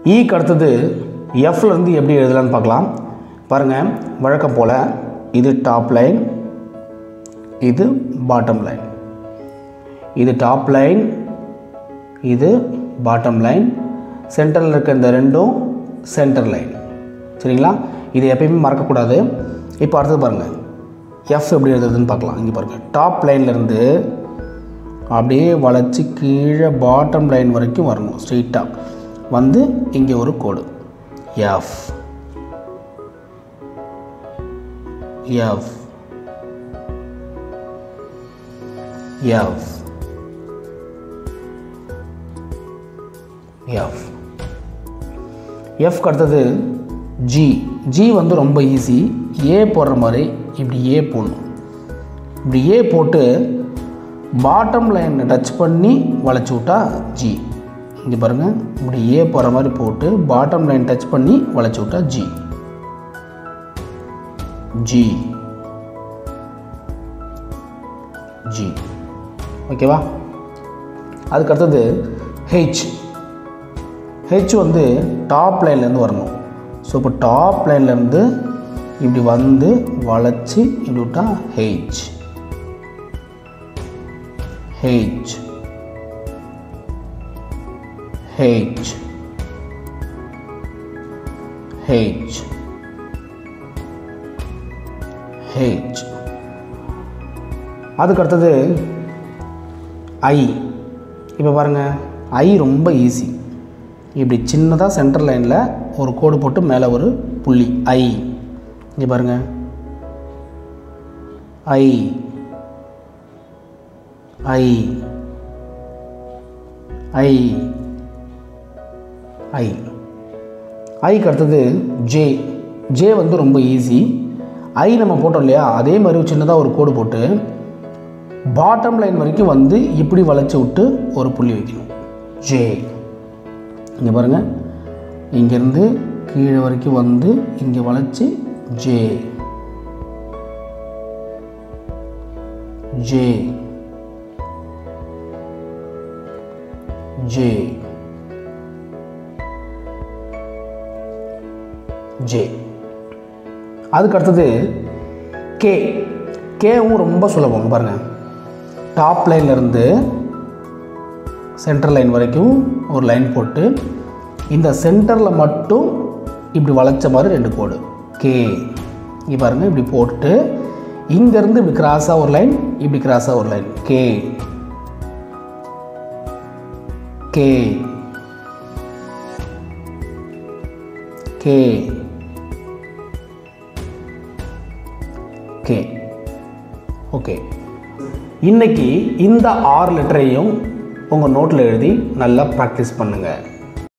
ஈக்கு அடுத்தது எஃப்ல இருந்து எப்படி எழுதலாம்னு பார்க்கலாம் பாருங்கள் வழக்கம் போல் இது டாப் லைன் இது பாட்டம் லைன் இது டாப் லைன் இது பாட்டம் லைன் சென்டரில் இருக்க இந்த ரெண்டும் சென்டர் லைன் சரிங்களா இது எப்பயுமே மறக்கக்கூடாது இப்போ அடுத்தது பாருங்கள் எஃப் எப்படி எழுதுறதுன்னு பார்க்கலாம் இங்கே பாருங்கள் டாப் லைன்லேருந்து அப்படியே வளைச்சி கீழே பாட்டம் லைன் வரைக்கும் வரணும் ஸ்ட்ரெயிட்டாக வந்து இங்கே ஒரு கோடு எஃப் எஃப் எஃப் எஃப் எஃப்க்கு அடுத்தது ஜி ஜி வந்து ரொம்ப ஈஸி ஏ போடுற மாதிரி இப்படி ஏ போடணும் இப்படி ஏ போட்டு பாட்டம் லைனை டச் பண்ணி வளைச்சி விட்டா ஜி இங்கே பாருங்கள் இப்படி ஏ போகிற மாதிரி போட்டு பாட்டம் லைன் டச் பண்ணி வளைச்சி விட்டா ஜி ஜி ஜி ஓகேவா அதுக்கு அடுத்தது ஹெச் ஹெச் வந்து டாப் லைன்லேருந்து வரணும் ஸோ இப்போ டாப் லைன்லேருந்து இப்படி வந்து வளைச்சி இப்படி விட்டா H H H H H அதுக்கு அடுத்தது ஐ இப்போ பாருங்கள் ஐ ரொம்ப ஈஸி இப்படி சின்னதாக சென்டர் லைனில் ஒரு கோடு போட்டு மேலே ஒரு புள்ளி ஐ இங்கே பாருங்கள் ஐ ஐ ஐ ஐ ஐக்கு அடுத்தது ஜே ஜே வந்து ரொம்ப ஈஸி ஐ நம்ம போட்டோம் இல்லையா அதே மாதிரி சின்னதாக ஒரு கோடு போட்டு பாட்டம் லைன் வரைக்கும் வந்து இப்படி வளைச்சி விட்டு ஒரு புள்ளி வைக்கணும் ஜே இங்கே பாருங்கள் இங்கேருந்து கீழே வரைக்கும் வந்து இங்கே வளைச்சி ஜே ஜே ஜே ஜே அதுக்கு அடுத்தது கே கேவும் ரொம்ப சுலபம் இங்க பாருங்க டாப் லைன்லேருந்து சென்டர் லைன் வரைக்கும் ஒரு லைன் போட்டு இந்த சென்டரில் மட்டும் இப்படி வளைச்ச மாதிரி ரெண்டு கோடு கே இங்கே பாருங்கள் இப்படி போட்டுட்டு இங்கேருந்து இப்படி கிராஸாக ஒரு லைன் இப்படி கிராஸாக ஒரு line K K K K okay இன்னைக்கு இந்த ஆறு லெட்டரையும் உங்கள் நோட்டில் எழுதி நல்லா ப்ராக்டிஸ் பண்ணுங்கள்